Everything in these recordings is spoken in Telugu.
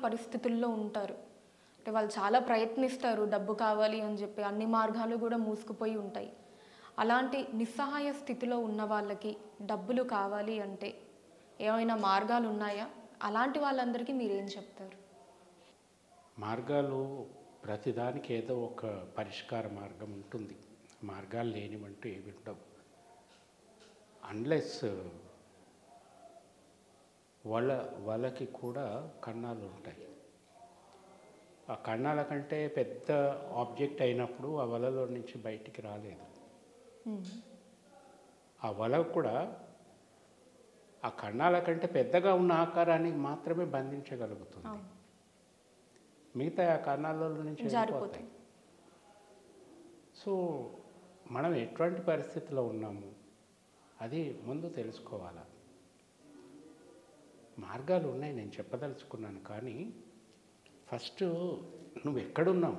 పరిస్థితుల్లో ఉంటారు అంటే వాళ్ళు చాలా ప్రయత్నిస్తారు డబ్బు కావాలి అని చెప్పి అన్ని మార్గాలు కూడా మూసుకుపోయి ఉంటాయి అలాంటి నిస్సహాయ స్థితిలో ఉన్న వాళ్ళకి డబ్బులు కావాలి అంటే ఏమైనా మార్గాలు ఉన్నాయా అలాంటి వాళ్ళందరికీ మీరేం చెప్తారు మార్గాలు ప్రతిదానికి ఏదో ఒక పరిష్కార మార్గం ఉంటుంది మార్గాలు లేనివంటూ ఏవి ఉండవు అన్లెస్ వాళ్ళ వాళ్ళకి కూడా కన్నాలు ఉంటాయి ఆ కన్నాల కంటే పెద్ద ఆబ్జెక్ట్ అయినప్పుడు ఆ వలలో నుంచి బయటికి రాలేదు ఆ వల కూడా ఆ కన్నాల కంటే పెద్దగా ఉన్న ఆకారాన్ని మాత్రమే బంధించగలుగుతుంది అవును. మిగతా ఆ కన్నాల నుంచి జారిపోతాయి. వెళ్ళిపోతాయి సో మనం ఎటువంటి పరిస్థితిలో ఉన్నాము అది ముందు తెలుసుకోవాలి మార్గాలు ఉన్నాయి నేను చెప్పదలుచుకున్నాను కానీ ఫస్ట్ నువ్వు ఎక్కడున్నావు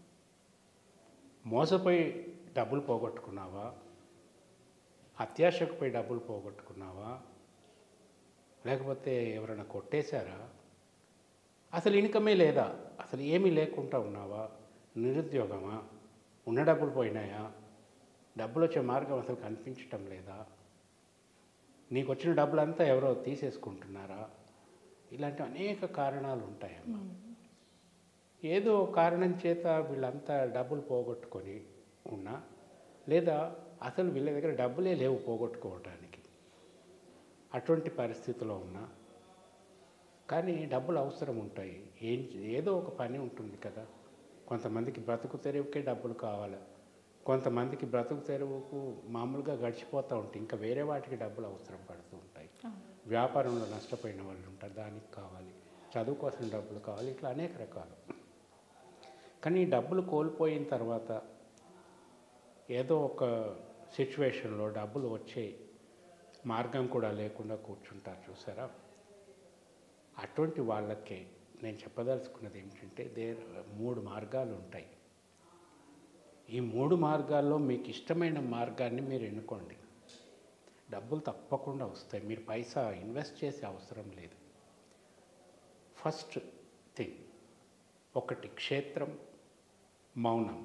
మోసపోయి డబ్బులు పోగొట్టుకున్నావా అత్యాశకు పోయి డబ్బులు పోగొట్టుకున్నావా లేకపోతే ఎవరైనా కొట్టేశారా అసలు ఇన్కమే లేదా అసలు ఏమీ లేకుండా ఉన్నావా నిరుద్యోగమా ఉన్న డబ్బులు పోయినాయా డబ్బులు వచ్చే మార్గం అసలు కనిపించటం లేదా నీకు వచ్చిన డబ్బులంతా ఎవరో తీసేసుకుంటున్నారా ఇలాంటి అనేక కారణాలు ఉంటాయమ్మా ఏదో కారణం చేత వీళ్ళంతా డబ్బులు పోగొట్టుకొని ఉన్నా లేదా అసలు వీళ్ళ దగ్గర డబ్బులే లేవు పోగొట్టుకోవడానికి అటువంటి పరిస్థితిలో ఉన్నా కానీ డబ్బులు అవసరం ఉంటాయి ఏం ఏదో ఒక పని ఉంటుంది కదా కొంతమందికి బ్రతుకు తెరువుకే డబ్బులు కావాలి కొంతమందికి బ్రతుకు తెరువుకు మామూలుగా గడిచిపోతూ ఉంటాయి ఇంకా వేరే వాటికి డబ్బులు అవసరం పడుతూ ఉంటాయి వ్యాపారంలో నష్టపోయిన వాళ్ళు ఉంటారు దానికి కావాలి చదువు కోసం డబ్బులు కావాలి ఇట్లా అనేక రకాలు కానీ ఈ డబ్బులు కోల్పోయిన తర్వాత ఏదో ఒక సిచ్యువేషన్లో డబ్బులు వచ్చే మార్గం కూడా లేకుండా కూర్చుంటారు చూసారా అటువంటి వాళ్ళకే నేను చెప్పదలుచుకున్నది ఏమిటంటే దే మూడు మార్గాలు ఉంటాయి ఈ మూడు మార్గాల్లో మీకు ఇష్టమైన మార్గాన్ని మీరు ఎన్నుకోండి డబ్బులు తప్పకుండా వస్తాయి మీరు పైసా ఇన్వెస్ట్ చేసే అవసరం లేదు ఫస్ట్ థింగ్ ఒకటి క్షేత్రం మౌనం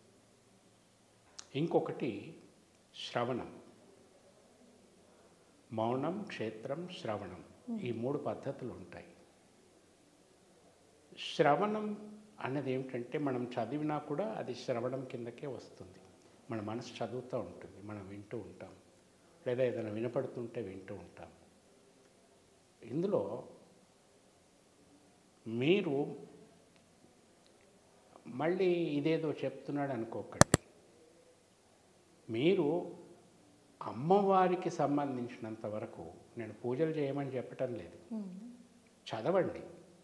ఇంకొకటి శ్రవణం మౌనం క్షేత్రం శ్రవణం ఈ మూడు పద్ధతులు ఉంటాయి శ్రవణం అన్నది ఏమిటంటే మనం చదివినా కూడా అది శ్రవణం కిందకే వస్తుంది మన మనసు చదువుతూ ఉంటుంది మనం వింటూ ఉంటాం లేదా ఏదైనా వినపడుతుంటే వింటూ ఉంటాం ఇందులో మీరు మళ్ళీ ఇదేదో చెప్తున్నాడు అనుకోకండి మీరు అమ్మవారికి సంబంధించినంత వరకు నేను పూజలు చేయమని చెప్పటం లేదు చదవండి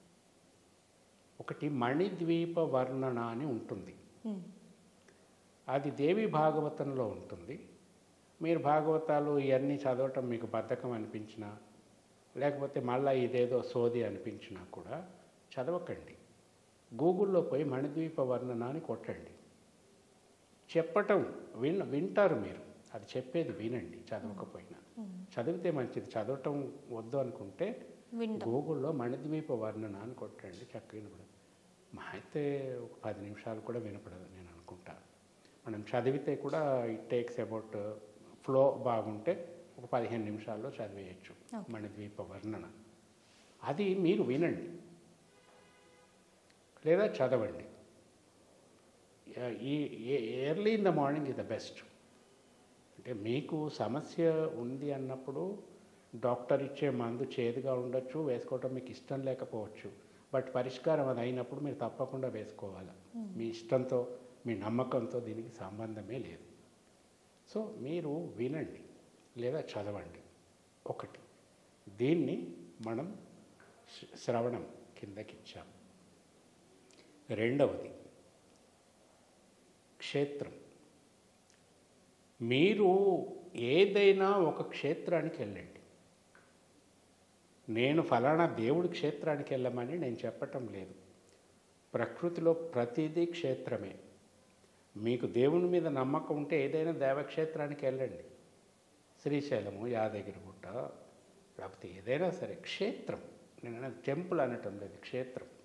ఒకటి మణిద్వీప వర్ణన అని ఉంటుంది అది దేవి భాగవతంలో ఉంటుంది మీరు భాగవతాలు ఇవన్నీ చదవటం మీకు బద్ధకం అనిపించినా లేకపోతే మళ్ళీ ఇదేదో సోది అనిపించినా కూడా చదవకండి గూగుల్లో పోయి మణిద్వీప వర్ణన అని కొట్టండి చెప్పటం విన్ వింటారు మీరు అది చెప్పేది వినండి చదవకపోయినా చదివితే మంచిది చదవటం వద్దు అనుకుంటే వింటాం గూగుల్లో మణిద్వీప వర్ణన అని కొట్టండి చక్కగా వినపడదు మా అయితే ఒక పది నిమిషాలు కూడా వినపడదు నేను అనుకుంటా మనం చదివితే కూడా ఇట్ టేక్స్ అబౌట్ ఫ్లో బాగుంటే ఒక పదిహేను నిమిషాల్లో చదివేయచ్చు Okay. మణిద్వీప వర్ణన అది మీరు వినండి లేదా చదవండి ఈ early in the morning is the best అంటే మీకు సమస్య ఉంది అన్నప్పుడు డాక్టర్ ఇచ్చే మందు చేదుగా ఉండొచ్చు వేసుకోవటం మీకు ఇష్టం లేకపోవచ్చు బట్ పరిష్కారం అది అయినప్పుడు మీరు తప్పకుండా వేసుకోవాలి మీ ఇష్టంతో మీ నమ్మకంతో దీనికి సంబంధమే లేదు సో మీరు వినండి లేదా చదవండి ఒకటి దీన్ని మనం శ్ర- శ్రవణం కిందకిచ్చాం రెండవది క్షేత్రం మీరు ఏదైనా ఒక క్షేత్రానికి వెళ్ళండి నేను ఫలానా దేవుడి క్షేత్రానికి వెళ్ళమని నేను చెప్పటం లేదు ప్రకృతిలో ప్రతిదీ క్షేత్రమే మీకు దేవుని మీద నమ్మకం ఉంటే ఏదైనా దేవక్షేత్రానికి వెళ్ళండి శ్రీశైలము యాదగిరిగుట్ట లేకపోతే ఏదైనా సరే క్షేత్రం నేను అనేది టెంపుల్ అనటం లేదు క్షేత్రం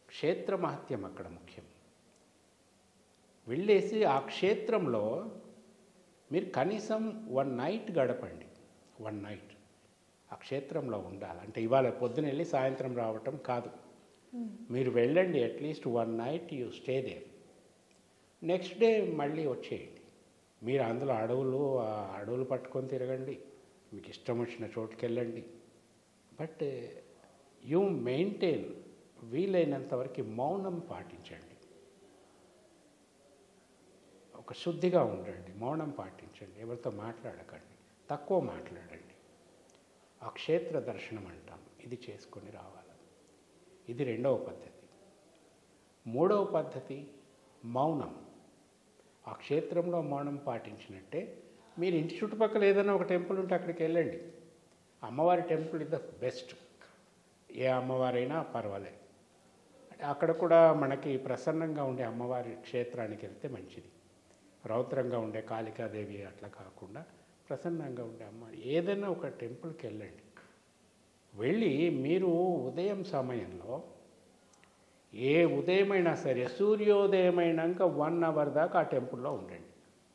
క్షేత్ర మహత్యం అక్కడ ముఖ్యం వెళ్ళేసి ఆ క్షేత్రంలో మీరు కనీసం వన్ నైట్ గడపండి వన్ నైట్ ఆ క్షేత్రంలో ఉండాలి అంటే ఇవాళ పొద్దున వెళ్ళి సాయంత్రం రావటం కాదు మీరు వెళ్ళండి at least one night you stay there next day మళ్ళీ వచ్చేయండి మీరు అందులో అడవులు ఆ అడవులు పట్టుకొని తిరగండి మీకు ఇష్టం వచ్చిన చోటుకి వెళ్ళండి బట్ యూ మెయింటైన్ వీలైనంత వరకు మౌనం పాటించండి ఒక శుద్ధిగా ఉండండి మౌనం పాటించండి ఎవరితో మాట్లాడకండి తక్కువ మాట్లాడండి ఆ క్షేత్ర దర్శనం అంటాం ఇది చేసుకొని రావాలి ఇది రెండవ పద్ధతి మూడవ పద్ధతి మౌనం ఆ క్షేత్రంలో మౌనం పాటించినట్టే మీరు ఇంటి చుట్టుపక్కల ఏదైనా ఒక టెంపుల్ ఉంటే అక్కడికి వెళ్ళండి అమ్మవారి టెంపుల్ ఇస్ ద బెస్ట్ ఏ అమ్మవారైనా పర్వాలేదు అంటే అక్కడ కూడా మనకి ప్రసన్నంగా ఉండే అమ్మవారి క్షేత్రానికి వెళ్తే మంచిది రౌద్రంగా ఉండే కాళికాదేవి అట్లా కాకుండా ప్రసన్నంగా ఉండే అమ్మ ఏదైనా ఒక టెంపుల్కి వెళ్ళండి వెళ్ళి మీరు ఉదయం సమయంలో ఏ ఉదయమైనా సరే సూర్యోదయమైనాక వన్ అవర్ దాకా ఆ టెంపుల్లో ఉండండి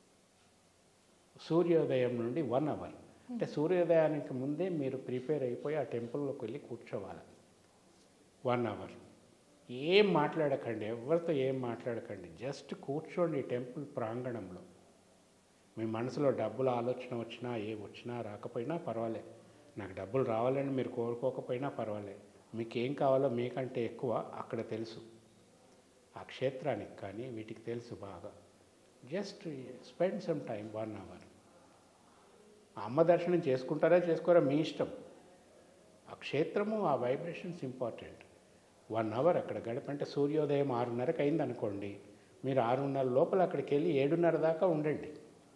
సూర్యోదయం నుండి వన్ అవర్ అంటే సూర్యోదయానికి ముందే మీరు ప్రిపేర్ అయిపోయి ఆ టెంపుల్లోకి వెళ్ళి కూర్చోవాలి వన్ అవర్ ఏం మాట్లాడకండి ఎవరితో ఏం మాట్లాడకండి జస్ట్ కూర్చోండి టెంపుల్ ప్రాంగణంలో మీ మనసులో డబ్బుల ఆలోచన వచ్చినా ఏ వచ్చినా రాకపోయినా పర్వాలేదు నాకు డబ్బులు రావాలని మీరు కోరుకోకపోయినా పర్వాలేదు మీకు ఏం కావాలో మీకంటే ఎక్కువ అక్కడ తెలుసు ఆ క్షేత్రానికి కానీ వీటికి తెలుసు బాగా just spend some time one hour అమ్మ దర్శనం చేసుకుంటారా చేసుకోరా మీ ఇష్టం ఆ క్షేత్రము ఆ వైబ్రేషన్స్ ఇంపార్టెంట్ వన్ అవర్ అక్కడ గడపంటే సూర్యోదయం ఆరున్నరకు అయింది అనుకోండి మీరు ఆరున్నర లోపల అక్కడికి వెళ్ళి ఏడున్నర దాకా ఉండండి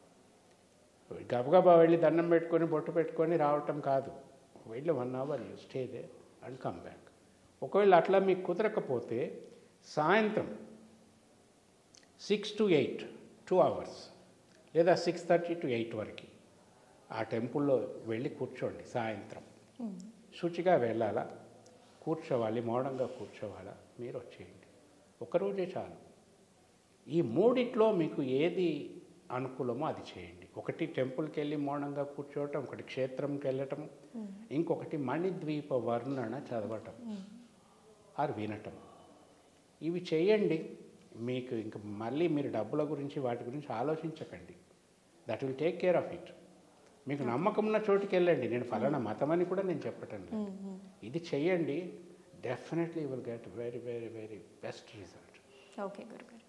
గబగబా వెళ్ళి దండం పెట్టుకొని బొట్టు పెట్టుకొని రావటం కాదు వెళ్ళి one hour you stay there and come back ఒకవేళ అట్లా మీకు కుదరకపోతే సాయంత్రం six to eight two hours లేదా సిక్స్ థర్టీ టు ఎయిట్ వరకు ఆ టెంపుల్లో వెళ్ళి కూర్చోండి సాయంత్రం శుచిగా వెళ్ళాలా కూర్చోవాలి మౌనంగా కూర్చోవాలా మీరు వచ్చేయండి ఒకరోజే చాలు ఈ మూడిట్లో మీకు ఏది అనుకూలమో అది చేయండి ఒకటి టెంపుల్కి వెళ్ళి మౌనంగా కూర్చోవటం ఒకటి క్షేత్రంకి వెళ్ళటం ఇంకొకటి మణిద్వీప వర్ణన చదవటం ఆర్ వినటం ఇవి చేయండి మీకు ఇంక మళ్ళీ మీరు డబ్బుల గురించి వాటి గురించి ఆలోచించకండి that will take care of it మీకు నమ్మకం ఉన్న చోటుకి వెళ్ళండి నేను ఫలానా మతం అని కూడా నేను చెప్పటం లేదు ఇది చెయ్యండి definitely will get very very very best result okay గురుగారు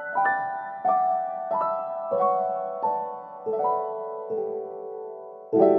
thank you